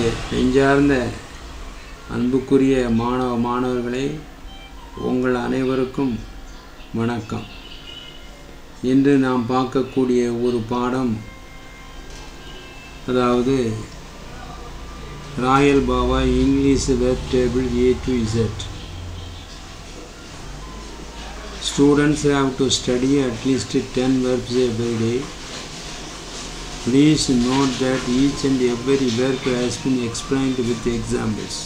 நெஞ்சார்ந்த அன்புக்குரிய மாணவ மாணவர்களே உங்கள் அனைவருக்கும் வணக்கம் இன்று நாம் பார்க்கக்கூடிய ஒரு பாடம் அதாவது royal Baba English verb table A to Z Students have to study at least 10 verbs every day. Please note that each and every verb has been explained with examples.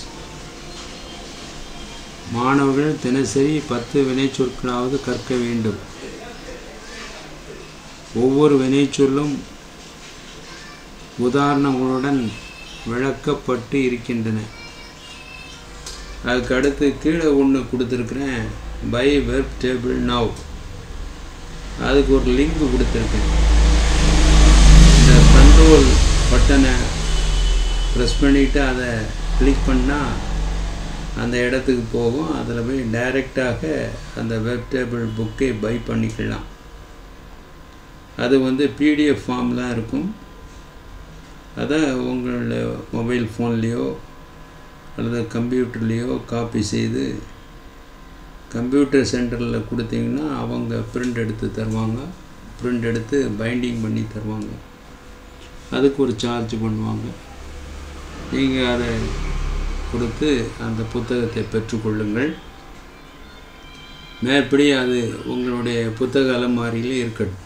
மாணவர்கள் தினசரி பத்து வினைச்சொற்களாவது கற்க வேண்டும் ஒவ்வொரு வினைச்சொல்லும் உதாரணங்களுடன் விளக்கப்பட்டு இருக்கின்றன அதுக்கு அடுத்து கீழே ஒன்று கொடுத்துருக்குறேன் பை வெப் டேபிள் நவ் அதுக்கு ஒரு லிங்க் கொடுத்துருக்கேன் இந்த கண்ட்ரோல் பட்டனை ப்ரெஸ் பண்ணிவிட்டு அதை கிளிக் பண்ணால் அந்த இடத்துக்கு போகும் அதில் போய் டைரெக்டாக அந்த வெப் டேபிள் புக்கை பை பண்ணிக்கலாம் அது வந்து பிடிஎஃப் ஃபார்ம்லாம் இருக்கும் அதை உங்களோட மொபைல் ஃபோன்லேயோ அல்லது கம்ப்யூட்டர்லேயோ காப்பி செய்து கம்ப்யூட்டர் சென்டரில் கொடுத்தீங்கன்னா அவங்க பிரிண்ட் எடுத்து தருவாங்க பிரிண்ட் எடுத்து பைண்டிங் பண்ணி தருவாங்க அதுக்கு ஒரு சார்ஜ் பண்ணுவாங்க நீங்கள் அதை கொடுத்து அந்த புத்தகத்தை பெற்றுக்கொள்ளுங்கள் மேற்படி அது உங்களுடைய புத்தக அலமாரியிலே இருக்கட்டும்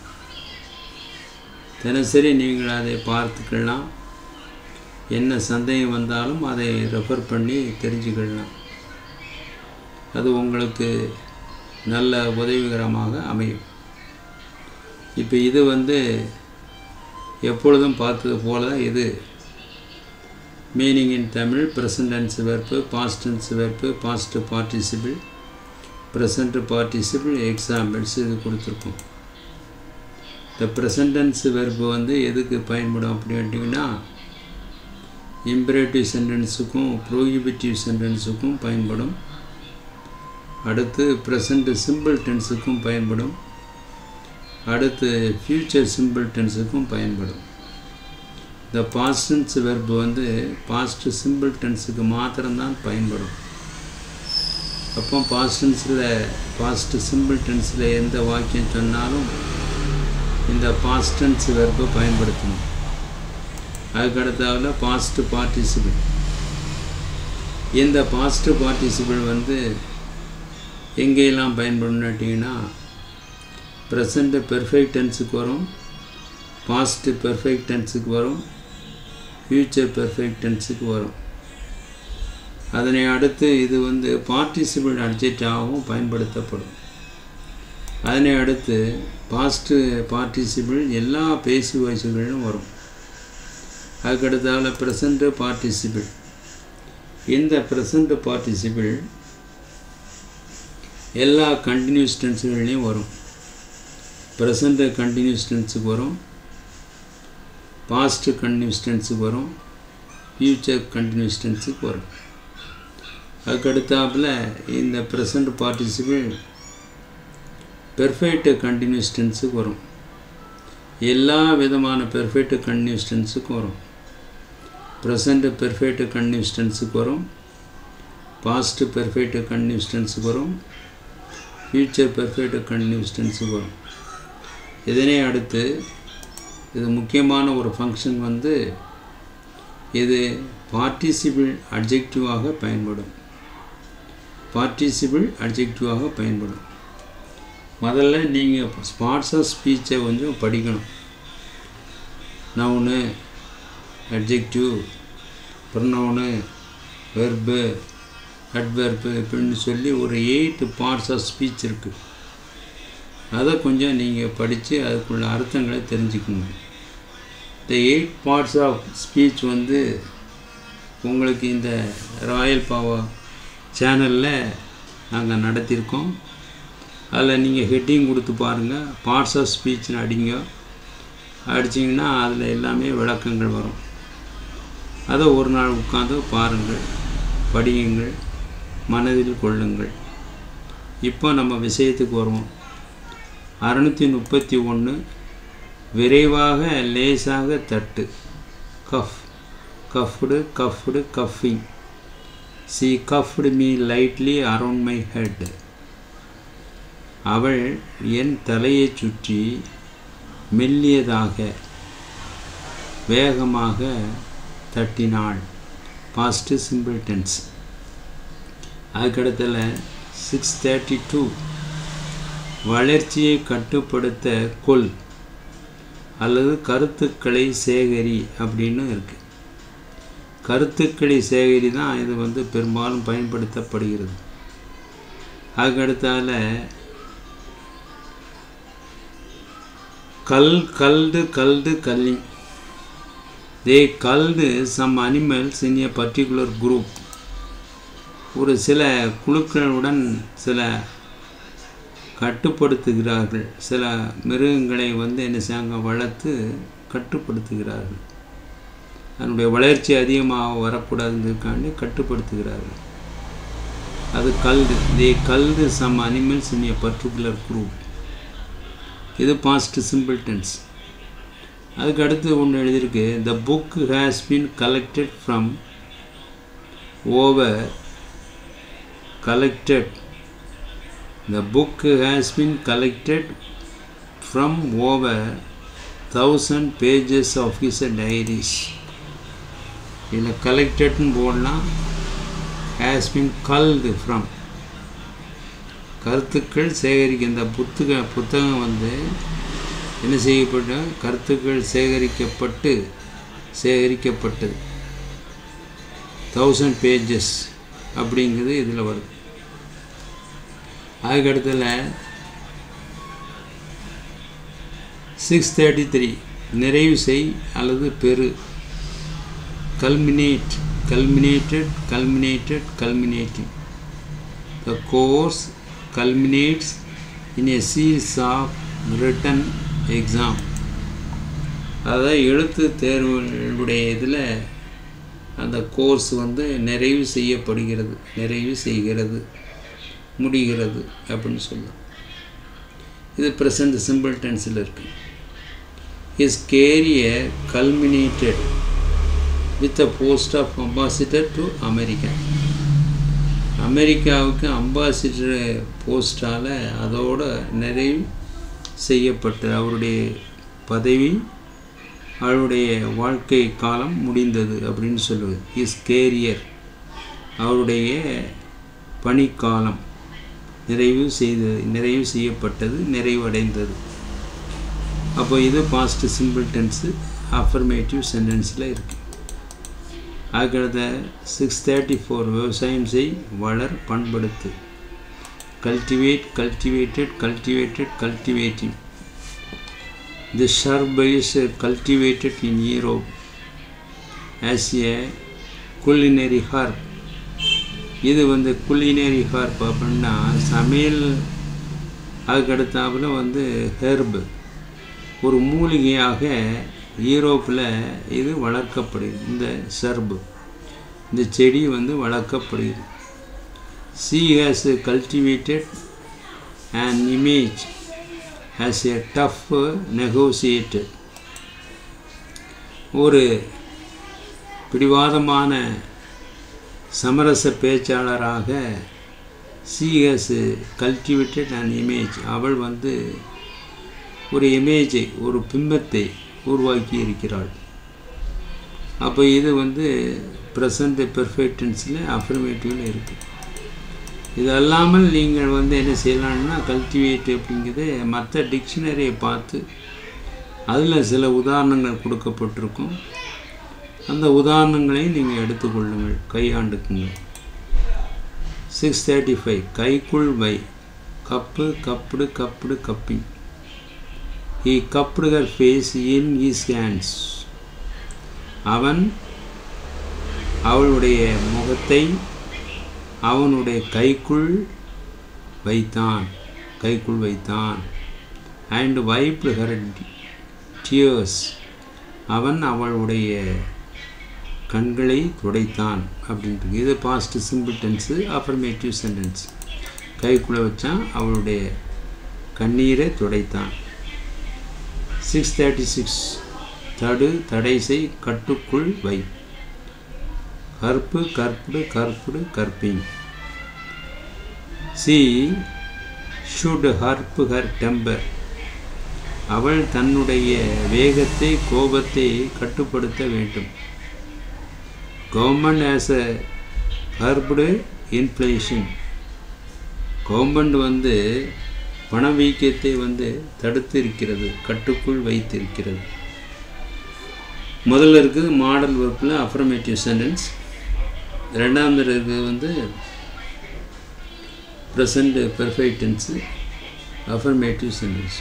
தினசரி நீங்கள் அதை பார்த்துக்கலாம் என்ன சந்தேகம் வந்தாலும் அதை ரெஃபர் பண்ணி தெரிஞ்சுக்கலாம் அது உங்களுக்கு நல்ல உதவிகரமாக அமையும் இப்போ இது வந்து எப்பொழுதும் பார்த்தது போல தான் இது meaning in Tamil present tense verb past tense verb past participle present participle examples இது கொடுத்துருக்கோம் இந்த ப்ரெசன்ட் டென்ஸ் வெர்ப்பு வந்து எதுக்கு பயன்படும் அப்படின்னு கேட்டிங்கன்னா இம்பரேட்டிவ் சென்டென்ஸுக்கும் ப்ரோஹிபிட்டிவ் சென்டென்ஸுக்கும் பயன்படும் அடுத்து ப்ரெசண்ட் சிம்பிள் டென்ஸுக்கும் பயன்படும் அடுத்து ஃப்யூச்சர் சிம்பிள் டென்ஸுக்கும் பயன்படும் இந்த பாஸ்ட் டென்ஸ் வெர்பு வந்து பாஸ்ட் சிம்பிள் டென்ஸுக்கு மாத்திரம்தான் பயன்படும் அப்போ பாஸ்ட் டென்ஸில் பாஸ்ட் சிம்பிள் டென்ஸில் எந்த வாக்கியம் சொன்னாலும் இந்த பாஸ்ட் டென்ஸ் வெர்பை பயன்படுத்தணும் அதுக்கு அடுத்தாவில் பாஸ்ட் பார்ட்டிசிபிள் இந்த பாஸ்ட் பார்ட்டிசிபிள் வந்து எங்கெல்லாம் பயன்படுத்திங்கன்னா ப்ரெசண்ட்டு பெர்ஃபெக்ட் டென்ஸுக்கு வரும் பாஸ்ட்டு பெர்ஃபெக்ட் டென்ஸுக்கு வரும் ஃப்யூச்சர் பெர்ஃபெக்ட் டென்ஸுக்கு வரும் அதனை அடுத்து இது வந்து பார்ட்டிசிபிள் அட்ஜெக்டாகவும் பயன்படுத்தப்படும் அதனை அடுத்து பாஸ்ட்டு பார்ட்டிசிபிள் எல்லா பேசு வயசுகளிலும் வரும் அதுக்கடுத்தால ப்ரெசண்ட்டு பார்ட்டிசிபிள் இந்த ப்ரெசண்ட்டு பார்ட்டிசிபிள் எல்லா கண்டினியூஸ் டென்ஸுகள்லேயும் வரும் ப்ரெசண்ட்டு கண்டினியூஸ் டென்ஸுக்கு வரும் பாஸ்ட்டு கண்டினியூஸ் டென்ஸுக்கு வரும் ஃப்யூச்சர் கண்டினியூஸ் டென்ஸுக்கு வரும் அதுக்கடுத்தாப்பில் இந்த ப்ரெசண்ட் பார்ட்டிசிபிள் பெர்ஃபெக்ட் கண்டினியூஸ் டென்ஸுக்கு வரும் எல்லா விதமான பெர்ஃபெக்ட் கண்டினியூஸ் டென்ஸுக்கும் வரும் ப்ரெசண்ட்டு பெர்ஃபெக்ட் கண்டினியூஸ் டென்ஸுக்கு வரும் பாஸ்ட்டு பெர்ஃபெக்ட் கண்டினியூஸ் டென்ஸுக்கு வரும் ஃப்யூச்சர் பெர்ஃபெக்ட் கண்டினியூஸ் டென்ஸுக்கு வரும் இதனை அடுத்து இது முக்கியமான ஒரு ஃபங்க்ஷன் வந்து இது பார்ட்டிசிபிள் அட்ஜெக்டிவாக பயன்படும் பார்ட்டிசிபிள் அட்ஜெக்டிவாக பயன்படும் முதல்ல நீங்கள் ஸ்பாட்ஸ் ஆஃப் ஸ்பீச்சை கொஞ்சம் படிக்கணும் noun adjective pronoun verb adverb இப்படின்னு சொல்லி ஒரு எயிட் பார்ட்ஸ் ஆஃப் ஸ்பீச் இருக்குது அதை கொஞ்சம் நீங்கள் படித்து அதுக்குள்ள அர்த்தங்களை தெரிஞ்சுக்கணும் இந்த எயிட் பார்ட்ஸ் ஆஃப் ஸ்பீச் வந்து உங்களுக்கு இந்த ராயல் பாவா சேனலில் நாங்கள் நடத்தியிருக்கோம் அதில் நீங்கள் ஹெட்டிங் கொடுத்து பாருங்கள் பார்ட்ஸ் ஆஃப் ஸ்பீச்னு அடிங்க அடிச்சிங்கன்னா அதில் எல்லாமே விளக்கங்கள் வரும் அதை ஒரு நாள் உட்காந்து பாருங்கள் படியுங்கள் மனதில் கொள்ளுங்கள் இப்போ நம்ம விஷயத்துக்கு வருவோம் அறநூற்றி முப்பத்தி ஒன்று விரைவாக லேசாக தட்டு cuff cuffed cuffed cuffing she cuffed me lightly around my head அவள் என் தலையைச் சுற்றி மெல்லியதாக வேகமாக தட்டினாள் பாஸ்ட்டு சிம்பிள் டென்ஸ் அதுக்கடுத்தல சிக்ஸ் தேர்ட்டி டூ வளர்ச்சியை கட்டுப்படுத்த கொல் அல்லது கருத்துக்களை சேகரி அப்படின்னு இருக்குது கருத்துக்களை சேகரி தான் இது வந்து பெரும்பாலும் பயன்படுத்தப்படுகிறது அதுக்கடுத்தால cull culled culled culling they culled some animals in a particular group ஒரு சில குழுக்களுடன் சில கட்டுப்படுத்துகிறார்கள் சில மிருகங்களை வந்து என்ன செய்யாங்க வளர்த்து கட்டுப்படுத்துகிறார்கள் அதனுடைய வளர்ச்சி அதிகமாக வரக்கூடாதுங்கிறதுக்காண்டி கட்டுப்படுத்துகிறார்கள் அது culled they culled some animals in a particular group இது பாஸ்ட் சிம்பிள் டென்ஸ் அதுக்கு அடுத்து ஒன்று எழுதியிருக்கு the book has been collected from over collected the book has been collected from over thousand pages of his diaries இதில் கலெக்டட்னு போடலாம் has been called from கருத்துக்கள் சேகரிக்க இந்த புத்தக புத்தகம் வந்து என்ன செய்யப்பட்ட கருத்துக்கள் சேகரிக்கப்பட்டு சேகரிக்கப்பட்டது தௌசண்ட் பேஜஸ் அப்படிங்கிறது இதில் வருது அதுக்கடுத்தில் சிக்ஸ் தேர்ட்டி த்ரீ நிறைவு செய் அல்லது பெரு culminate culminated culminated culminating the course culminates in a series of written exam அதாவது எழுத்து தேர்வுடைய இதில் அந்த கோர்ஸ் வந்து நிறைவு செய்யப்படுகிறது நிறைவு செய்கிறது முடிகிறது அப்படின்னு சொல்லலாம் இது ப்ரெசண்ட் சிம்பிள் டென்ஸில் இருக்குது his career culminated with a post of ambassador to America அமெரிக்காவுக்கு அம்பாசிடர் போஸ்டால் அதோட நிறைவு செய்யப்பட்டது அவருடைய பதவி அவருடைய வாழ்க்கை காலம் முடிந்தது அப்படின்னு சொல்லுவது இஸ் கேரியர் அவருடைய பணிக்காலம் நிறைவு செய்தது நிறைவு செய்யப்பட்டது நிறைவடைந்தது அப்போ இது பாஸ்ட் சிம்பிள் டென்ஸு அஃபர்மேட்டிவ் சென்டென்ஸில் இருக்குது அதுக்கடுத்த சிக்ஸ் தேர்ட்டி ஃபோர் விவசாயம் செய் வளர் பண்படுத்து cultivate cultivated cultivated cultivating The shrub is cultivated in Europe as a culinary herb. இது வந்து குலினரி ஹர்ப் அப்படின்னா சமையல் அதுக்கடுத்தாப்புல வந்து ஹெர்பு ஒரு மூலிகையாக யூரோப்பில் இது வளர்க்கப்படுது இந்த சர்பு இந்த செடி வந்து வளர்க்கப்படுகிறது she has cultivated and image as a tough negotiator ஒரு பிடிவாதமான சமரச பேச்சாளராக சிஎஸ் கல்டிவேட்டட் அண்ட் இமேஜ் அவள் வந்து ஒரு இமேஜை ஒரு பிம்பத்தை உருவாக்கி இருக்கிறாள் அப்போ இது வந்து ப்ரெசண்ட் பெர்ஃபெக்ட் டென்ஸில் அஃபர்மேட்டிவில் இருக்குது இது அல்லாமல் நீங்கள் வந்து என்ன செய்யலாம்னா கல்டிவேட் அப்படிங்கிறது மற்ற டிக்ஷனரியை பார்த்து அதில் சில உதாரணங்கள் கொடுக்கப்பட்டிருக்கும் அந்த உதாரணங்களையும் நீங்கள் எடுத்துக்கொள்ளுங்கள் கையாண்டுக்குங்க சிக்ஸ் தேர்ட்டி ஃபைவ் கைக்குள் வை cup cupped cupped cupping he cupped her face in his hands அவன் அவளுடைய முகத்தை அவனுடைய கைக்குள் வைத்தான் கைக்குள் வைத்தான் அண்ட் வைப்டு ஹர் டியர்ஸ் அவன் அவளுடைய கண்களை துடைத்தான் அப்படின்ட்டு இது past simple tense affirmative sentence கைக்குள்ளே வச்சான் அவளுடைய கண்ணீரை துடைத்தான் சிக்ஸ் தேர்ட்டி சிக்ஸ் தடு தடை செய் கட்டுக்குள் வை curb curbed curbed curbing she should curb her temper அவள் தன்னுடைய வேகத்தை கோபத்தை கட்டுப்படுத்த வேண்டும் government has a curbed inflation government வந்து பணவீக்கத்தை வந்து தடுத்து இருக்கிறது கட்டுக்குள் வைத்திருக்கிறது முதல்ல இருக்குது மாடல் ஒர்க்கில் அஃபர்மேட்டிவ் சென்டென்ஸ் ரெண்டாவது இருக்குது வந்து present perfect tense affirmative sentence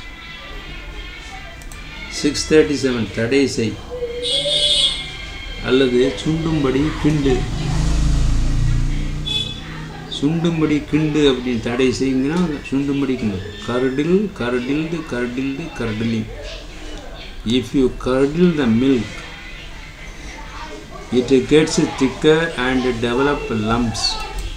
six thirty seven தடை செய் அல்லது சுண்டும்படி கிண்டு சுண்டும்படி கிண்டு அப்படின்னு தடை செய்யுங்கன்னா சுண்டும்படி கிண்டு curdle curdled curdled curdling if you curdle the milk it gets thicker and develop lumps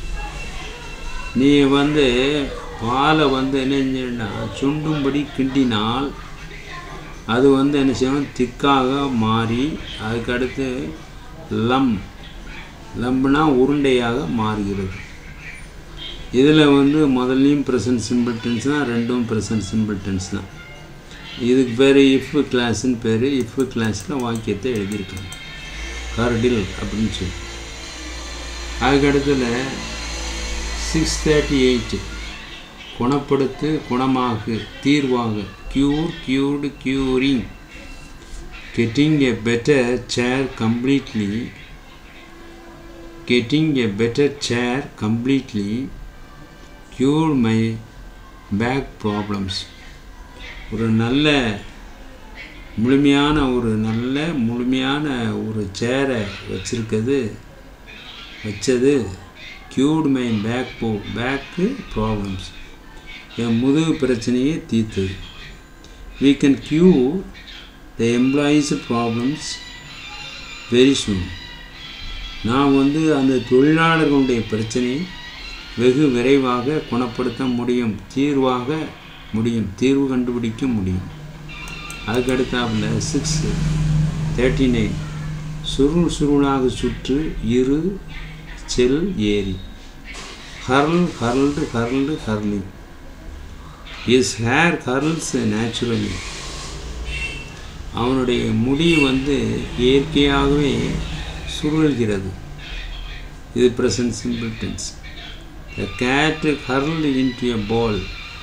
நீ வந்து பாலை வந்து என்ன செஞ்சா சுண்டும்படி கிண்டினால் அது வந்து என்ன செய்யும் திக்காக மாறி அதுக்கடுத்து லம் லம்புனா உருண்டையாக மாறுகிறது இதில் வந்து முதல்லையும் ப்ரெசன்ட் சிம்பிள் டென்ஸ் தான் ரெண்டும் ப்ரெசன்ட் சிம்பிள் டென்ஸ் தான் இதுக்கு பேர் இஃப் கிளாஸ்ன்னு பேர் இஃப் கிளாஸில் வாக்கியத்தை எழுதியிருக்காங்க கர்டில் அப்படின்னு சொல்லி அதுக்கடுத்துல சிக்ஸ் தேர்ட்டி எயிட் குணப்படுத்து குணமாகு தீர்வாக cure cured curing getting a better chair completely getting a better chair completely cure my back problems ஒரு நல்ல முழுமையான ஒரு நல்ல முழுமையான ஒரு சேரை வச்சுருக்கிறது வச்சது க்யூர்டு மை பேக் போ பேக்கு ப்ராப்ளம்ஸ் என் முதுகு பிரச்சனையை தீர்த்தது we can cure the employees problems very soon நான் வந்து அந்த தொழிலாளர்களுடைய பிரச்சனையை வெகு விரைவாக குணப்படுத்த முடியும் தீர்வாக முடியும் தீர்வு கண்டுபிடிக்க முடியும் அதுக்கு அடுத்தாப்புல சிக்ஸ் தேர்ட்டி நைன் சுருள் சுருளாக சுற்று இரு செல் ஏரி curl curled curled curling his hair curls naturally அவனுடைய முடி வந்து இயற்கையாகவே சுருள்கிறது இது present simple tense the cat curled into a ball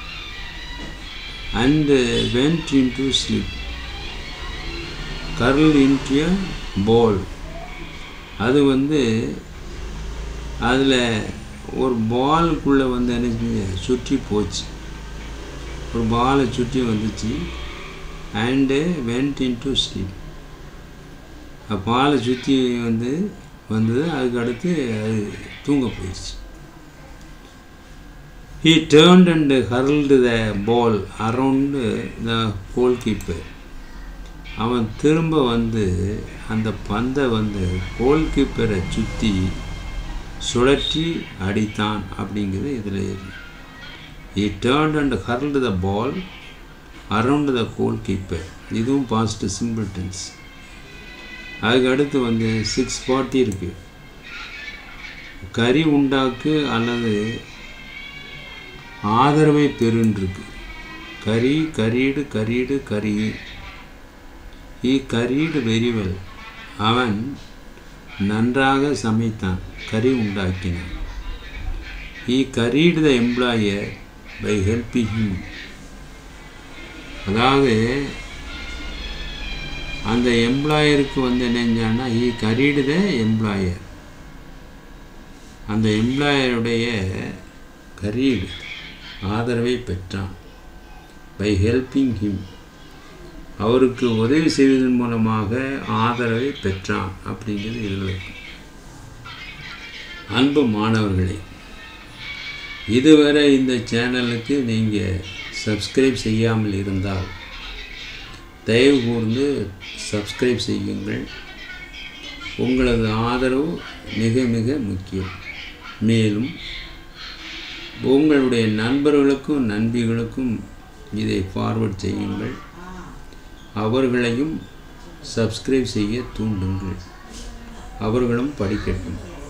and went into sleep curl into a ball அது வந்து அதில் ஒரு பாலுக்குள்ளே வந்து என்ன சுற்றி போச்சு ஒரு பாலை சுற்றி வந்துச்சு அண்டு வென்ட் இன்டு ஸ்லீப் பாலை சுற்றி வந்து வந்தது அதுக்கு அடுத்து அது தூங்க போயிடுச்சு he turned and curled the ball around the goalkeeper அவன் திரும்ப வந்து அந்த பந்தை வந்து கோல் கீப்பரை சுற்றி சுழற்றி அடித்தான் அப்படிங்கிறது இதில் இருக்கு he turned and hurled the ball around the goalkeeper இதுவும் பாஸ்ட் சிம்பிள் டென்ஸ் அதுக்கு அடுத்து வந்து சிக்ஸ் ஃபார்ட்டி இருக்கு கறி உண்டாக்கு அல்லது ஆதரவை பெருன்றிருக்கு கறி கரீடு கரீடு கறி ஈ கரீடு வெரிவெல் அவன் நன்றாக சமைத்தான் கறி உண்டாக்கினான் he curried the employer by helping him அதாவது அந்த எம்ப்ளாயருக்கு வந்து என்னஞ்சான்னா ஈ கரீடு த எம்ப்ளாயர் அந்த எம்ப்ளாயருடைய கரீடு ஆதரவை பெற்றான் பை ஹெல்பிங் ஹிம் அவருக்கு உதவி செய்வதன் மூலமாக ஆதரவை பெற்றான் அப்படிங்கிறது இதில் இருக்கு அன்பு மாணவர்களே இதுவரை இந்த சேனலுக்கு நீங்கள் சப்ஸ்கிரைப் செய்யாமல் இருந்தால் தயவு கூர்ந்து சப்ஸ்கிரைப் செய்யுங்கள் உங்களது ஆதரவு மிக மிக முக்கியம் மேலும் உங்களுடைய நண்பர்களுக்கும் நண்பிகளுக்கும் இதை ஃபார்வர்ட் செய்யுங்கள் அவர்களையும் சப்ஸ்கிரைப் செய்ய தூண்டுங்கள் அவர்களும் படிக்கட்டும்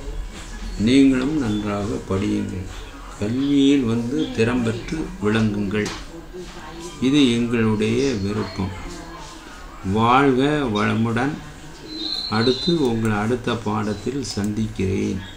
நீங்களும் நன்றாக படியுங்கள் கல்வியில் வந்து திறம்பெற்று விளங்குங்கள் இது எங்களுடைய விருப்பம் வாழ்க வளமுடன் அடுத்து உங்கள் அடுத்த பாடத்தில் சந்திக்கிறேன்